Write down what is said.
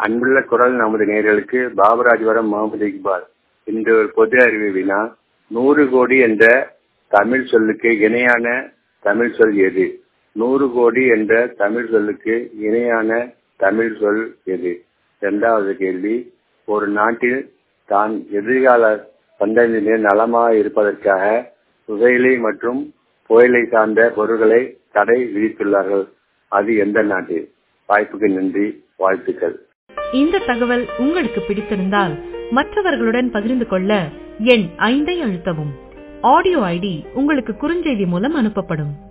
அன்புள்ள குரல் நமது நேர்களுக்கு பாபராஜபுரம் முகமது இக்பால் இன்று ஒரு பொது அறிவு வினா நூறு கோடி என்ற தமிழ் சொல்லுக்கு இணையான தமிழ் சொல் எது நூறு கோடி என்ற தமிழ் சொல்லுக்கு இணையான தமிழ் சொல் எது இரண்டாவது கேள்வி ஒரு நாட்டில் தான் எதிர்கால சந்ததியினர் நலமாக இருப்பதற்காக புகையிலை மற்றும் புகையிலை சார்ந்த பொருட்களை தடை விதித்துள்ளார்கள் அது எந்த நாட்டு வாய்ப்புக்கு நன்றி வாழ்த்துக்கள் இந்த தகவல் உங்களுக்கு பிடித்திருந்தால் மற்றவர்களுடன் பகிர்ந்து கொள்ள எண் ஐந்தை அழுத்தவும் ஆடியோ ஐடி உங்களுக்கு குறுஞ்செய்தி மூலம் அனுப்பப்படும்